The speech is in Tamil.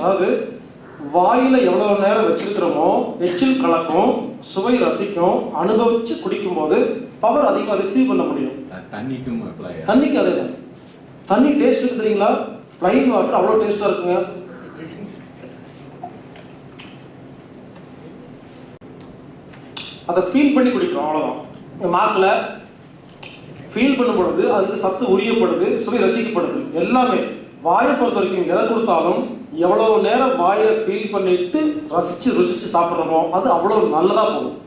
அதாவது வாயில எவ்வளவு நேரம் வச்சிருக்கிறோமோ எச்சில் கலக்கும் சுவை ரசிக்கும் அனுபவிச்சு குடிக்கும்போது பவர் அதிகமாக ரிசீவ் பண்ண முடியும் த- தண்ணிக்கும் அப்ளை தண்ணிக்கு அதே தான் தண்ணி டேஸ்ட் இருக்கு தெரியுங்களா ப்ளைன் வாட்டர் அவ்வளோ டேஸ்டா இருக்குங்க அதை ஃபீல் பண்ணி குடிக்கிறோம் அவ்வளோதான் இந்த நாக்கில் ஃபீல் பண்ணும் பொழுது அதுக்கு சத்து உரியப்படுது சுவை ரசிக்கப்படுது எல்லாமே வாயை பொறுத்த வரைக்கும் எதை கொடுத்தாலும் எவ்வளவு நேரம் வாயில ஃபீல் பண்ணிட்டு ரசிச்சு ருசிச்சு சாப்பிட்றோமோ அது அவ்வளவு நல்லதா போகும்